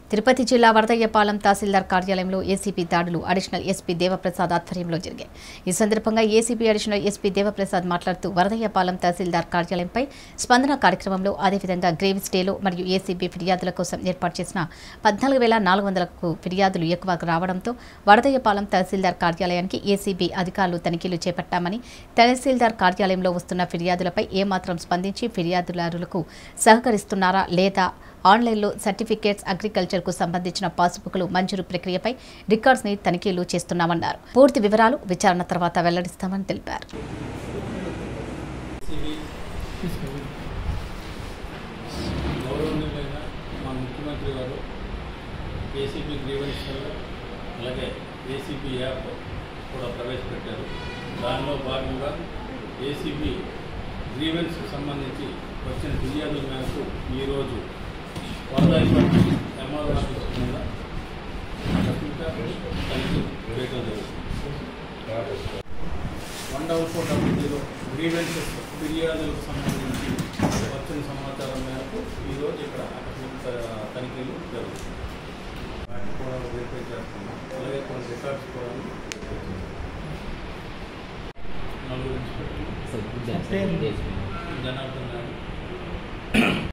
తిరుపతి జిల్లా వరదయ్యపాలెం తహసీల్దార్ కార్యాలయంలో ఏసీపీ దాడులు అడిషనల్ ఎస్పీ దేవప్రసాద్ ఆధ్వర్యంలో జరిగాయి ఈ సందర్భంగా ఏసీపీ అడిషనల్ ఎస్పీ దేవప్రసాద్ మాట్లాడుతూ వరదయ్యపాలెం తహసీల్దార్ కార్యాలయంపై స్పందన కార్యక్రమంలో అదేవిధంగా గ్రేవ్స్ డేలో మరియు ఏసీబీ ఫిర్యాదుల కోసం ఏర్పాటు చేసిన పద్నాలుగు వేల నాలుగు వందలకు ఫిర్యాదులు ఎక్కువ రావడంతో వరదయ్యపాలెం తహసీల్దార్ కార్యాలయానికి ఏసీబీ అధికారులు తనిఖీలు చేపట్టామని తహసీల్దార్ కార్యాలయంలో వస్తున్న ఫిర్యాదులపై ఏమాత్రం స్పందించి ఫిర్యాదుదారులకు సహకరిస్తున్నారా లేదా ఆన్లైన్లో సర్టిఫికేట్స్ అగ్రికల్చర్కు సంబంధించిన పాస్బుక్లు మంజూరు ప్రక్రియపై రికార్డ్స్ని తనిఖీలు చేస్తున్నామన్నారు పూర్తి వివరాలు విచారణ తర్వాత వెల్లడిస్తామని తెలిపారు గౌరవనీయులైన మా ముఖ్యమంత్రి గారు ఏసీబీ గ్రీవెన్స్ అలాగే ఏసీబీ యాప్ కూడా ప్రవేశపెట్టారు దానిలో భాగంగా ఏసీబీ గ్రీవెన్స్కి సంబంధించి వచ్చిన ఫిర్యాదుల మేరకు ఈరోజు వరదాయిపట్నం ఎంఆర్ ఆఫీస్ మీద ప్రస్తుత తనిఖీ చేయడం జరుగుతుంది one double four double zero grievances ఫిర్యాదులకు సంబంధించి వచ్చిన సమాచారం మేరకు ఈరోజు ఇక్కడ ఆకస్మిక తనిఖీలు జరుగుతుంది వాటిని కూడా వెరిఫై చేస్తున్నాం అలాగే కొన్ని రికార్డ్స్ కూడా నలుగురు ఇన్స్పెక్టర్లు జనార్దన్ గారు